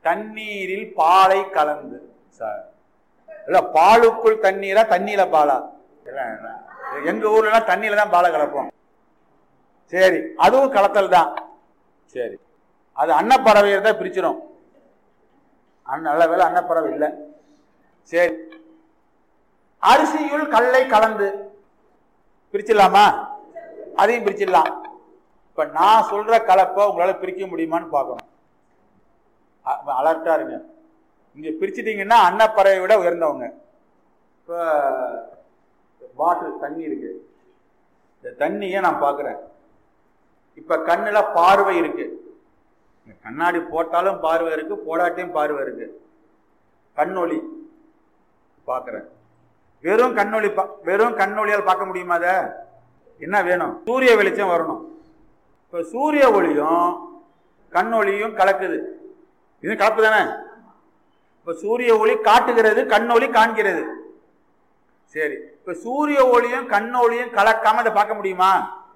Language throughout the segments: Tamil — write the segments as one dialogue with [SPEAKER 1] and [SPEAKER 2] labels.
[SPEAKER 1] தண்ணீரில் பாலை கலந்து சார் இல்ல பாலுக்குள் தண்ணீரா தண்ணீர பாலா இல்ல, இல்ல. எங்க ஊர்ல எல்லாம் தண்ணியில தான் பாலை கலப்போம் சரி அதுவும் கலத்தல் தான் சரி அது அன்னப்பறவை இருந்தா பிரிச்சிடும் அண்ண- நல்ல வேலை அன்னப்பறவை இல்லை சரி அரிசியுள் கல்லை கலந்து பிரிச்சிடலாமா அதையும் பிரிச்சிடலாம் இப்ப நான் சொல்ற கலப்பை உங்களால பிரிக்க முடியுமான்னு பார்க்கணும் அ- அலர்ட்டா இருங்க இங்க பிரிச்சிட்டீங்கன்னா அன்னப்பறவை விட உயர்ந்தவங்க இப்போ பாட்டில் தண்ணி இருக்கு இந்த தண்ணியை நான் பார்க்குறேன் இப்ப கண்ணுல பார்வை இருக்கு இந்த கண்ணாடி போட்டாலும் பார்வை இருக்கு போடாட்டியும் பார்வை இருக்கு கண்ணொளி பார்க்குறேன் வெறும் கண்ணொளி பா- வெறும் கண்ணொளியால் பார்க்க முடியுமா அதை என்ன வேணும் சூரிய வெளிச்சம் வரணும் இப்போ சூரிய ஒளியும் கண்ணொளியும் கலக்குது இது கலப்பு தானே இப்போ சூரிய ஒளி காட்டுகிறது கண்ணொளி காண்கிறது சரி இப்போ சூரிய ஒளியும் கண்ணொளியும் கலக்காம இதை பார்க்க முடியுமா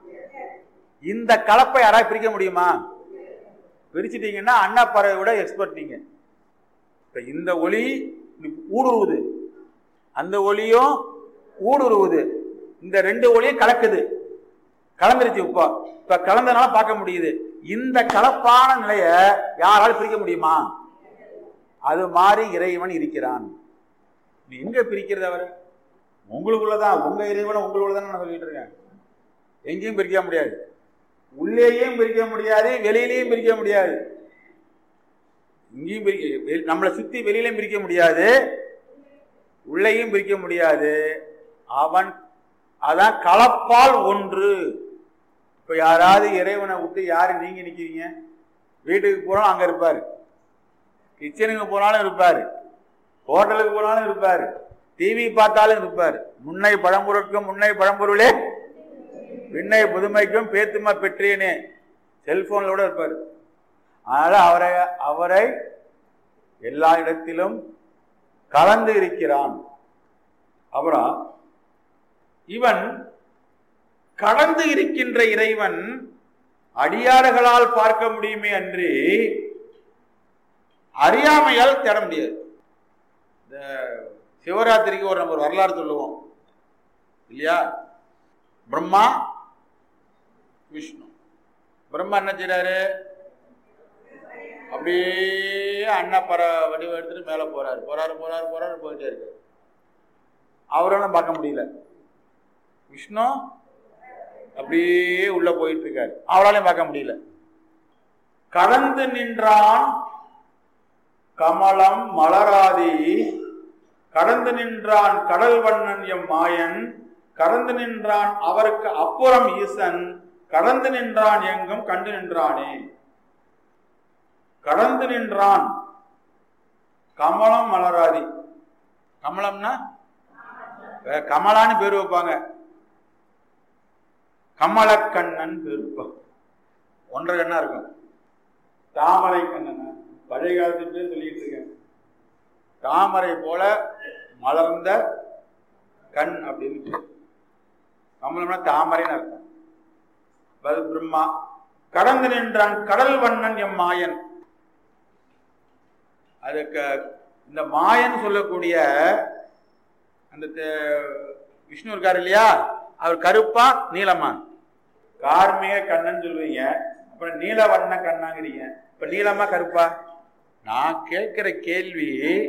[SPEAKER 1] இந்த கலப்பை யாராவது பிரிக்க முடியுமா பிரிச்சிட்டீங்கன்னா அன்னப்பறவை விட எக்ஸ்பர்ட் நீங்க இப்ப இந்த ஒளி ஊடுருவுது அந்த ஒளியும் ஊடுருவுது இந்த ரெண்டு ஒளியும் கலக்குது கலந்துருச்சு இப்போ இப்ப கலந்தனால பார்க்க முடியுது இந்த கலப்பான நிலைய யாராலும் பிரிக்க முடியுமா அது மாதிரி இறைவன் இருக்கிறான் நீ எங்க பிரிக்கிறது அவர் உங்களுக்குள்ளதான் உங்க இறைவனை உங்களுக்குள்ள நான் சொல்லிட்டு இருக்கேன் எங்கேயும் பிரிக்க முடியாது உள்ளேயும் பிரிக்க முடியாது வெளியிலையும் பிரிக்க முடியாது இங்கேயும் பிரிக்க வெளி- நம்மளை சுத்தி வெளியிலையும் பிரிக்க முடியாது உள்ளேயும் பிரிக்க முடியாது அவன் அதான் கலப்பால் ஒன்று இப்ப யாராவது இறைவனை விட்டு யாரு நீங்க நிக்கிறீங்க வீட்டுக்கு போனாலும் அங்க இருப்பாரு கிச்சனுக்கு போனாலும் இருப்பாரு ஹோட்டலுக்கு போனாலும் இருப்பாரு டிவி பார்த்தாலும் இருப்பாரு முன்னை பழம்பொருட்கும் முன்னை பழம்பொருளே விண்ணை புதுமைக்கும் பேத்துமா பெற்றேனே செல்போன்ல கூட இருப்பாரு அதனால அவரை அவரை எல்லா இடத்திலும் கலந்து இருக்கிறான் அப்புறம் இவன் கடந்து இருக்கின்ற இறைவன் அடியார்களால் பார்க்க முடியுமே அன்றி அறியாமையால் தேட முடியாது இந்த சிவராத்திரிக்கு ஒரு நம்ம ஒரு வரலாறு சொல்லுவோம் இல்லையா பிரம்மா விஷ்ணு பிரம்மா என்ன செய்றாரு அப்படியே அன்னப்பற வடிவம் எடுத்துட்டு மேலே போறாரு போறாரு போறாரு போறாரு போயிட்டே இருக்காரு அவராலும் பார்க்க முடியல விஷ்ணு அப்படியே உள்ள போயிட்டு இருக்காரு அவராலையும் பார்க்க முடியல கடந்து நின்றான் கமலம் மலராதி கடந்து நின்றான் கடல் வண்ணன் எம் மாயன் கடந்து நின்றான் அவருக்கு அப்புறம் ஈசன் கடந்து நின்றான் எங்கும் கண்டு நின்றானே கடந்து நின்றான் கமலம் மலராதி கமலம்னா வே- கமலான்னு பேர் வைப்பாங்க கமலக்கண்ணன் பேர் வைப்பாங்க ஒன்றரை கண்ணா இருக்கும் தாமரை கண்ணன் பழைய காலத்து பேர் சொல்லிட்டு இருக்கேன் தாமரை போல மலர்ந்த கண் அப்படின்னு பேர். கமலம்னா தாமரைன்னு அர்த்தம் பல் பிரம்மா கடந்து நின்றான் கடல் வண்ணன் எம் மாயன் அதுக்கு இந்த மாயன் சொல்லக்கூடிய அந்த தே- விஷ்ணு இருக்காரு இல்லையா அவர் கருப்பா நீலமா கார்மிக கண்ணன் சொல்லுவீங்க அப்புறம் நீல வண்ண கண்ணாங்கிறீங்க இப்ப நீலமா கருப்பா நான் கேட்கிற கேள்வி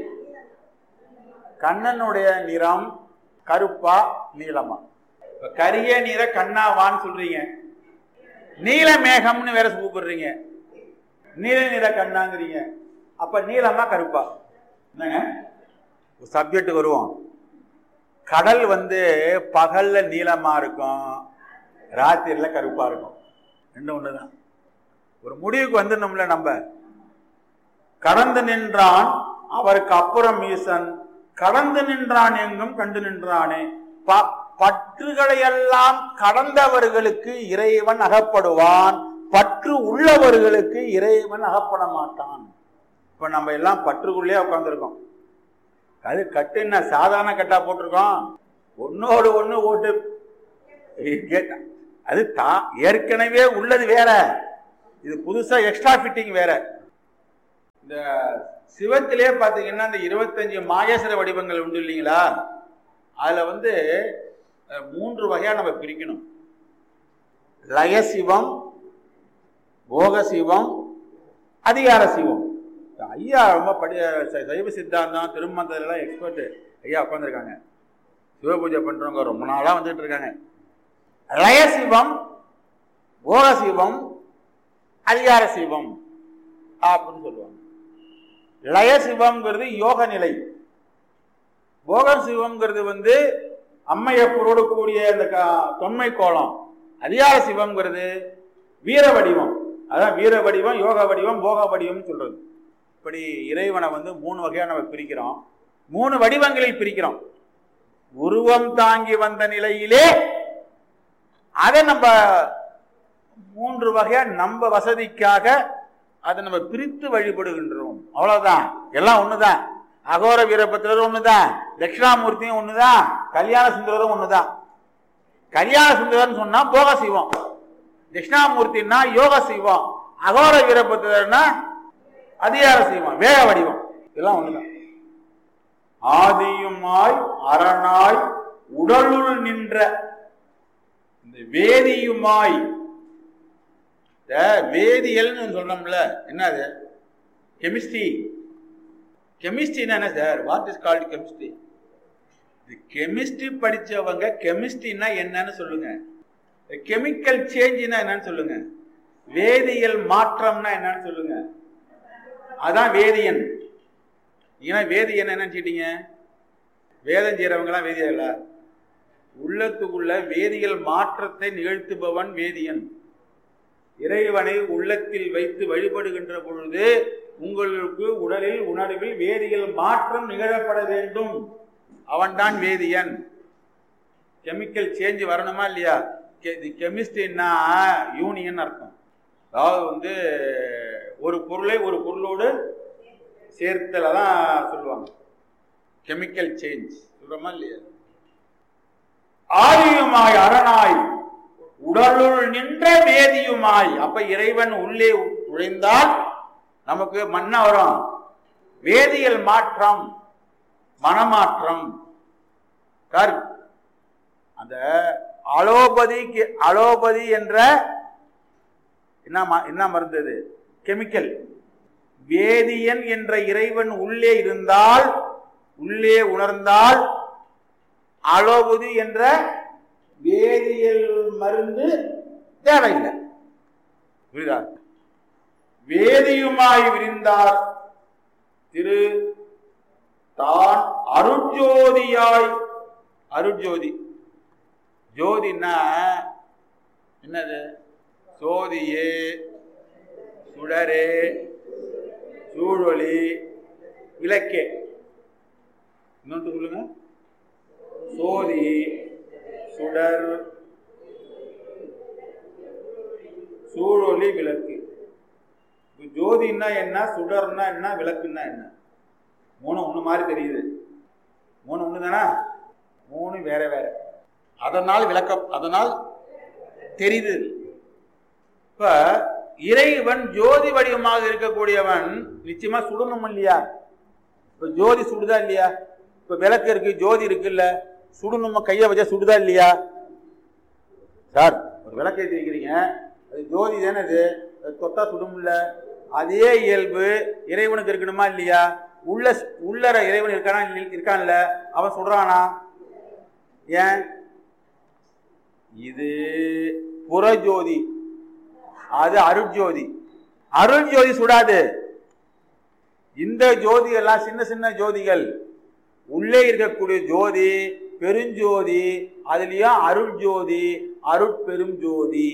[SPEAKER 1] கண்ணனுடைய நிறம் கருப்பா நீலமா இப்ப கரிய நிற கண்ணாவான்னு சொல்றீங்க நீல மேகம்னு வேற கூப்பிடுறீங்க நீல நிற கண்ணாங்கிறீங்க அப்ப நீலமா கருப்பா என்னங்க சப்ஜெக்ட் வருவோம் கடல் வந்து பகல்ல நீளமா இருக்கும் ராத்திரில கருப்பா இருக்கும் ரெண்டும் ஒண்ணுதான் ஒரு முடிவுக்கு வந்துடணும்ல நம்ம கடந்து நின்றான் அவருக்கு அப்புறம் ஈசன் கடந்து நின்றான் எங்கும் கண்டு நின்றானே ப- பற்றுகளை எல்லாம் கடந்தவர்களுக்கு இறைவன் அகப்படுவான் பற்று உள்ளவர்களுக்கு இறைவன் அகப்பட மாட்டான் இப்ப நம்ம எல்லாம் பற்றுக்குள்ளே உட்காந்துருக்கோம் அது கட்டு என்ன சாதாரண கட்டா போட்டிருக்கோம் ஒன்னோடு ஒண்ணு ஓட்டு கேட்டா அது தான் ஏற்கனவே உள்ளது வேற இது புதுசா எக்ஸ்ட்ரா ஃபிட்டிங் வேற இந்த சிவத்திலே பார்த்தீங்கன்னா இந்த இருபத்தஞ்சு மாகேஸ்வர வடிவங்கள் உண்டு இல்லைங்களா அதில் வந்து அஹ், மூன்று வகையாக நம்ம பிரிக்கணும் லயசிவம் போகசிவம் அதிகார சிவம் ஐயா ரொம்ப படி ச- சைவ சித்தாந்தம் திருமந்தலாம் எக்ஸ்பர்ட் ஐயா உட்காந்துருக்காங்க சிவ பூஜை பண்றவங்க ரொம்ப நாளா வந்துட்டு இருக்காங்க லயசிவம் போகசிவம் அதிகார சிவம் அப்படின்னு சொல்லுவாங்க லயசிவம்ங்கிறது யோக நிலை போக சிவம்ங்கிறது வந்து அம்மையப்பரோடு கூடிய இந்த க- தொன்மை கோலம் அதிகார சிவம்ங்கிறது வீர வடிவம் அதான் வீர வடிவம் யோக வடிவம் போக வடிவம் சொல்றது இப்படி இறைவனை வந்து மூணு வகையா நம்ம பிரிக்கிறோம் மூணு வடிவங்களில் பிரிக்கிறோம் உருவம் தாங்கி வந்த நிலையிலே அதை நம்ம மூன்று வகையா நம்ம வசதிக்காக அதை நம்ம பிரித்து வழிபடுகின்றோம் அவ்வளவுதான் எல்லாம் ஒண்ணுதான் அகோர வீரபத்திரரும் ஒண்ணுதான் தட்சிணாமூர்த்தியும் ஒண்ணுதான் கல்யாண சுந்தரரும் ஒண்ணுதான் கல்யாண சுந்தரர்னு சொன்னா போக செய்வோம் தட்சிணாமூர்த்தின்னா யோக செய்வோம் அகோர வீரபத்திரர்னா அதிகார செய்வோம் வேக வடிவம் இதெல்லாம் ஒண்ணுதான் ஆதியுமாய் அரணாய் உடலுள் நின்ற இந்த வேதியுமாய் இந்த வேதியியல்னு சொல்றோம்ல என்னது கெமிஸ்ட்ரி கெமிஸ்ட்ரினா என்ன sir what is called chemistry இது கெமிஸ்ட்ரி படிச்சவங்க கெமிஸ்ட்ரினா என்னன்னு சொல்லுங்க கெமிக்கல் சேஞ்சுனா என்னன்னு சொல்லுங்க வேதியியல் மாற்றம்னா என்னன்னு சொல்லுங்க அதான் வேதியன் ஏன்னா வேதியன் என்ன நினைச்சிட்டீங்க வேதம் செய்யறவங்கலாம் வேதியர்களா உள்ளத்துக்குள்ள வேதியியல் மாற்றத்தை நிகழ்த்துபவன் வேதியன் இறைவனை உள்ளத்தில் வைத்து வழிபடுகின்ற பொழுது உங்களுக்கு உடலில் உணர்வில் வேதியியல் மாற்றம் நிகழப்பட வேண்டும் அவன்தான் வேதியன் கெமிக்கல் சேஞ்ச் வரணுமா இல்லையா கெமிஸ்ட்ரின்னா யூனியன் அர்த்தம் அதாவது வந்து ஒரு பொருளை ஒரு பொருளோடு சேர்த்தல தான் சொல்லுவாங்க கெமிக்கல் சேஞ்ச் சொல்றோமா இல்லையா ஆதியுமாய் அரணாய் உடலுள் நின்ற வேதியுமாய் அப்ப இறைவன் உள்ளே நுழைந்தால் நமக்கு மன்ன வரும் வேதியியல் மாற்றம் மனமாற்றம் சார் அந்த அலோபதி அலோபதி என்ற என்ன ம- என்ன மருந்து அது கெமிக்கல் வேதியன் என்ற இறைவன் உள்ளே இருந்தால் உள்ளே உணர்ந்தால் அலோபதி என்ற வேதியியல் மருந்து தேவையில்லை புரியுதா வேதியுமாய் விரிந்தார் திரு தான் அருட்ஜோதியாய் அருட்ஜோதி ஜோதின்னா என்னது சோதியே சுடரே சூழொளி விளக்கே இன்னொன்று சொல்லுங்க சோதி சுடர் சூழொளி விளக்கு இப்ப ஜோதின்னா என்ன சுடர்னா என்ன விளக்குன்னா என்ன மூணு ஒண்ணு மாதிரி தெரியுது மூணு ஒண்ணு தானே மூணு வேற வேற அதனால் விளக்கம் அதனால் தெரியுது இப்ப இறைவன் ஜோதி வடிவமாக இருக்கக்கூடியவன் நிச்சயமா சுடணும் இல்லையா இப்ப ஜோதி சுடுதா இல்லையா இப்ப விளக்கு இருக்கு ஜோதி இருக்குல்ல சுடணுமா கையை வச்சா சுடுதா இல்லையா சார் ஒரு விளக்கு ஏற்றி வைக்கிறீங்க அது ஜோதி தானே அது அது தொட்டா சுடும்ல அதே இயல்பு இறைவனுக்கு இருக்கணுமா இல்லையா உள்ள உள்ளற இறைவன் இருக்கானா இல்ல- இருக்கான்ல அவன் சுடுறானா ஏன் இது புறஜோதி அது அருட்ஜோதி அருட்ஜோதி சுடாது இந்த ஜோதி எல்லாம் சின்ன சின்ன ஜோதிகள் உள்ளே இருக்கக்கூடிய ஜோதி பெருஞ்சோதி அதுலயும் அருட்ஜோதி அருட்பெரும் ஜோதி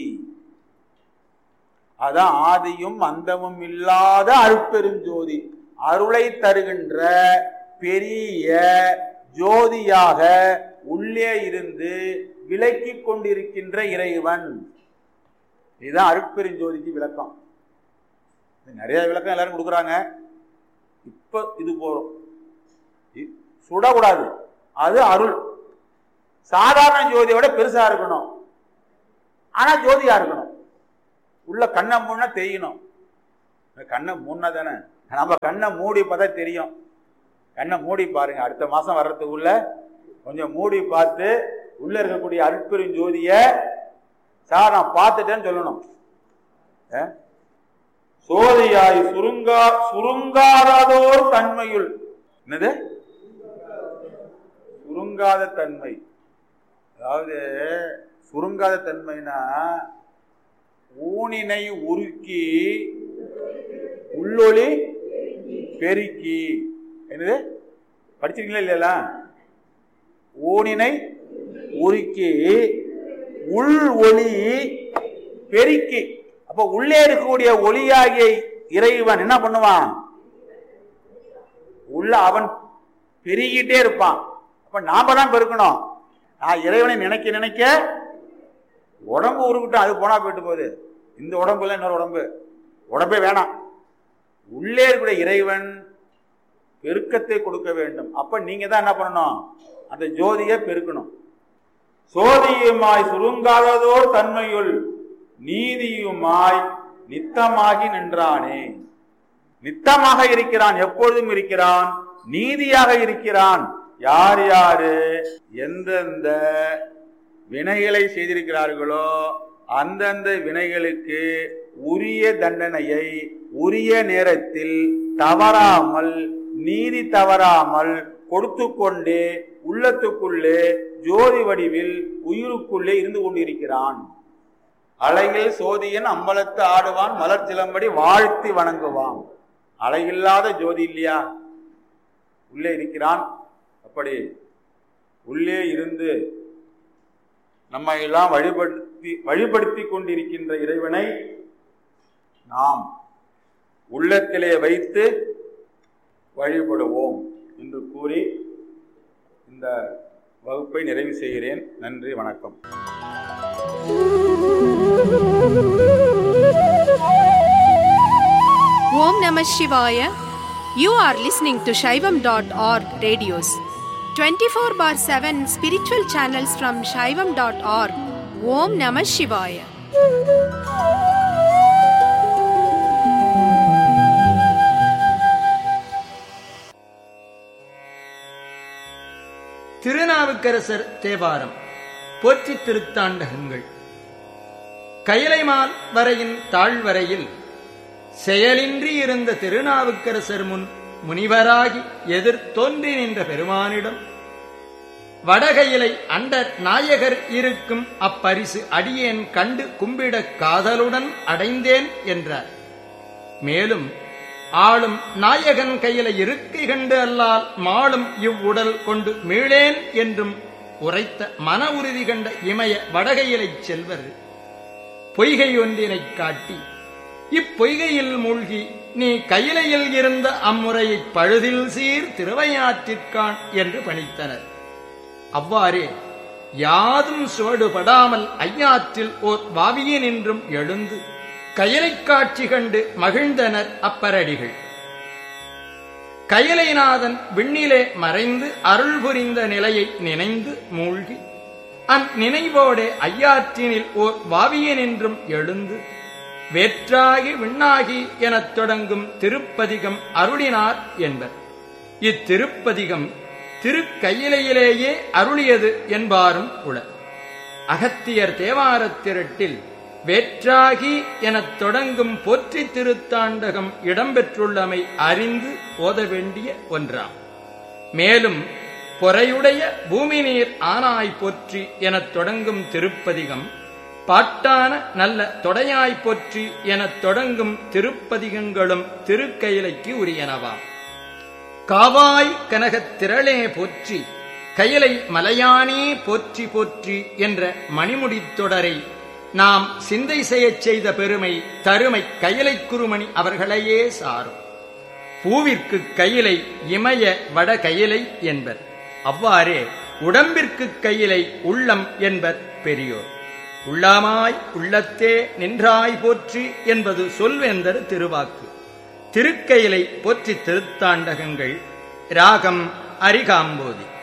[SPEAKER 1] அதான் ஆதியும் அந்தமும் இல்லாத அருட்பெரும் ஜோதி அருளை தருகின்ற பெரிய ஜோதியாக உள்ளே இருந்து விளக்கிக் கொண்டிருக்கின்ற இறைவன் இதுதான் அருட்பெருஞ்சோதிக்கு விளக்கம் இது நிறைய விளக்கம் எல்லாரும் கொடுக்குறாங்க இப்ப இது போறோம் இ- சுடக்கூடாது அது அருள் சாதாரண ஜோதியோட பெருசா இருக்கணும் ஆனா ஜோதியா இருக்கணும் உள்ள கண்ணை மூணா தெரியணும் இந்த கண்ணை மூணா தானே நம்ம கண்ணை மூடி பார்த்தா தெரியும் கண்ணை மூடி பாருங்க அடுத்த மாசம் வர்றதுக்குள்ள கொஞ்சம் மூடி பார்த்து உள்ள இருக்கக்கூடிய அருட்பெரும் ஜோதிய சார் நான் பார்த்துட்டேன்னு சொல்லணும் அஹ்? சோதியாய் சுருங்கா சுருங்காததோர் தன்மையுள் என்னது சுருங்காத தன்மை அதாவது சுருங்காத தன்மைனா ஊனினை உருக்கி உள்ளொளி பெருக்கி என்னது படிச்சிருக்கீங்களா இல்லையா ஊனினை உருக்கி உள் ஒளி பெருக்கி அப்ப உள்ளே இருக்கக்கூடிய ஒளியாகிய இறைவன் என்ன பண்ணுவான் உள்ள அவன் பெருகிட்டே இருப்பான் அப்ப நாம தான் பெருக்கணும் நான் இறைவனை நினைக்க நினைக்க உடம்பு உருக்கிட்டோம் அது போனா போயிட்டு போகுது இந்த உடம்புல இன்னொரு உடம்பு உடம்பே வேணாம் உள்ளே இருக்கக்கூடிய இறைவன் பெருக்கத்தை கொடுக்க வேண்டும் அப்ப நீங்க தான் என்ன பண்ணணும் அந்த ஜோதியை பெருக்கணும் சோதியுமாய் சுருங்காததோர் தன்மையுள் நீதியுமாய் நித்தமாகி நின்றானே நித்தமாக இருக்கிறான் எப்பொழுதும் இருக்கிறான் நீதியாக இருக்கிறான் யார் யாரு எந்தெந்த வினைகளை செய்திருக்கிறார்களோ அந்தந்த வினைகளுக்கு உரிய தண்டனையை உரிய நேரத்தில் தவறாமல் நீதி தவறாமல் கொடுத்து கொண்டே உள்ளத்துக்குள்ளே ஜோதி வடிவில் உயிருக்குள்ளே இருந்து கொண்டிருக்கிறான் அலையில் சோதியன் அம்பலத்து ஆடுவான் மலர் சிலம்படி வாழ்த்தி வணங்குவான் அலையில்லாத ஜோதி இல்லையா உள்ளே இருக்கிறான் அப்படி உள்ளே இருந்து நம்மை எல்லாம் வழிபடுத்தி வழிபடுத்தி கொண்டிருக்கின்ற இறைவனை நாம் உள்ளத்திலே வைத்து வழிபடுவோம் என்று கூறி இந்த வகுப்பை நிறைவு செய்கிறேன் நன்றி வணக்கம்
[SPEAKER 2] Om Namah Shivaya. You are listening to Shaivam.org radios. 24 bar 7 spiritual channels from Shaivam.org. Om Namah Shivaya.
[SPEAKER 3] Thirunavukkarasar Thevaram போற்றி திருத்தாண்டகங்கள் கயிலைமால் வரையின் தாழ்வரையில் செயலின்றி இருந்த திருநாவுக்கரசர் முன் முனிவராகி எதிர் தோன்றி நின்ற பெருமானிடம் வடகையிலை அண்டர் நாயகர் இருக்கும் அப்பரிசு அடியேன் கண்டு கும்பிடக் காதலுடன் அடைந்தேன் என்றார் மேலும் ஆளும் நாயகன் கையில இருக்கை கண்டு அல்லால் மாளும் இவ்வுடல் கொண்டு மீளேன் என்றும் உரைத்த மன உறுதி கண்ட இமய வடகையிலைச் செல்வர் பொய்கை ஒன்றினைக் காட்டி இப்பொய்கையில் மூழ்கி நீ கையிலையில் இருந்த அம்முறையைப் பழுதில் சீர் திருவையாற்றிற்கான் என்று பணித்தனர் அவ்வாறே யாதும் சுவடுபடாமல் ஐயாற்றில் ஓர் வாவியினின்றும் எழுந்து கயலைக் காட்சி கண்டு மகிழ்ந்தனர் அப்பரடிகள் கயலைநாதன் விண்ணிலே மறைந்து அருள் புரிந்த நிலையை நினைந்து மூழ்கி அந்நினைவோடே ஐயாற்றினில் ஓர் வாவியனின்றும் எழுந்து வேற்றாகி விண்ணாகி எனத் தொடங்கும் திருப்பதிகம் அருளினார் என்பர் இத்திருப்பதிகம் திருக்கையிலையிலேயே அருளியது என்பாரும் உளர் அகத்தியர் தேவாரத் திரட்டில் வேற்றாகி எனத் தொடங்கும் போற்றி திருத்தாண்டகம் இடம்பெற்றுள்ளமை அறிந்து ஓத வேண்டிய ஒன்றாம் மேலும் பொறையுடைய பூமி நீர் ஆனாய் போற்றி எனத் தொடங்கும் திருப்பதிகம் பாட்டான நல்ல தொடையாய் போற்றி எனத் தொடங்கும் திருப்பதிகங்களும் திருக்கயிலைக்கு உரியனவாம் காவாய் கனகத் திரளே போற்றி கயலை மலையானே போற்றி போற்றி என்ற மணிமுடித் தொடரை நாம் சிந்தை செய்யச் செய்த பெருமை தருமை கயலை குருமணி அவர்களையே சாரும் பூவிற்கு கையிலை இமய வட கையிலை என்பர் அவ்வாறே உடம்பிற்கு கையிலை உள்ளம் என்பர் பெரியோர் உள்ளாமாய் உள்ளத்தே நின்றாய் போற்றி என்பது சொல்வேந்தர் திருவாக்கு திருக்கையிலை போற்றி திருத்தாண்டகங்கள் ராகம் அரிகாம்போதி